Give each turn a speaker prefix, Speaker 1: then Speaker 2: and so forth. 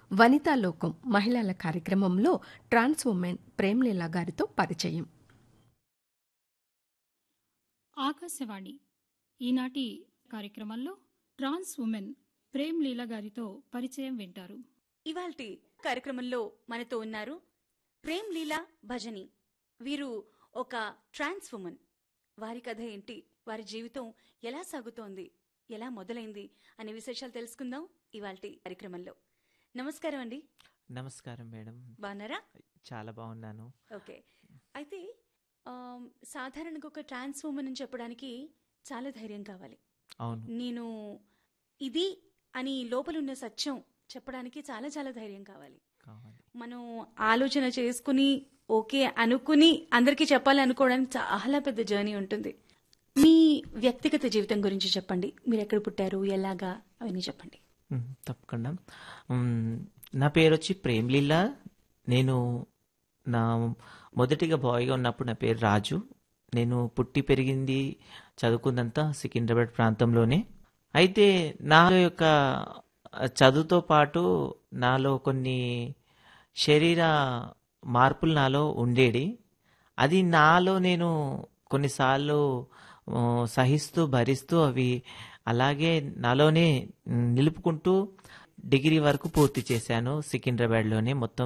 Speaker 1: వనితా లోకం మహిళల కార్యక్రమంలో ట్రాన్స్ ఉమెన్ ప్రేమ్లీలా గారితో పరిచయం
Speaker 2: ఆకాశవాణి ఈనాటి కార్యక్రమంలో ట్రాన్స్ ఉమెన్ ప్రేమ్ లీలా గారితో పరిచయం వింటారు
Speaker 3: ఇవాల్టి కార్యక్రమంలో మనతో ఉన్నారు ప్రేమ్ లీలా భజని వీరు ఒక ట్రాన్స్ ఉమెన్ వారి కథ ఏంటి వారి జీవితం ఎలా సాగుతోంది ఎలా మొదలైంది అనే విశేషాలు తెలుసుకుందాం ఇవాల్టి కార్యక్రమంలో నమస్కారం అండి
Speaker 4: నమస్కారం మేడం
Speaker 3: బాగున్నారా
Speaker 4: చాలా బాగున్నాను
Speaker 3: ఓకే అయితే ఆమ్, సాధారణంగా ఒక ట్రాన్స్ ఉమెన్ అని చెప్పడానికి చాలా ధైర్యం కావాలి
Speaker 4: అవును
Speaker 3: నేను ఇది అని లోపలున్న సత్యం చెప్పడానికి చాలా చాలా ధైర్యం కావాలి
Speaker 4: కావాలి
Speaker 3: మనం ఆలోచన చేసుకుని ఓకే అనుకుని అందరికీ చెప్పాలి అనుకోవడానికి చాలా పెద్ద జర్నీ ఉంటుంది మీ వ్యక్తిగత జీవితం గురించి చెప్పండి మీరు ఎక్కడ పుట్టారు ఎలాగా అవన్నీ చెప్పండి
Speaker 4: మ్, తప్పకుండా మ్, నా పేరు వచ్చి ప్రేమ్లీలా నేను నా మొదటిగా బాయ్గా ఉన్నప్పుడు నా పేరు రాజు నేను పుట్టి పెరిగింది చదువుకుందంతా సికింద్రాబాద్ ప్రాంతంలోనే అయితే నా యొక్క చదువుతో పాటు నాలో కొన్ని శరీర మార్పులు నాలో ఉండేది అది నాలో నేను కొన్నిసార్లు ఆ, సహిస్తూ భరిస్తూ అవి అలాగే నాలోనే మ్, నిలుపుకుంటూ డిగ్రీ వరకు పూర్తి చేశాను సికింద్రాబాద్లోనే మొత్తం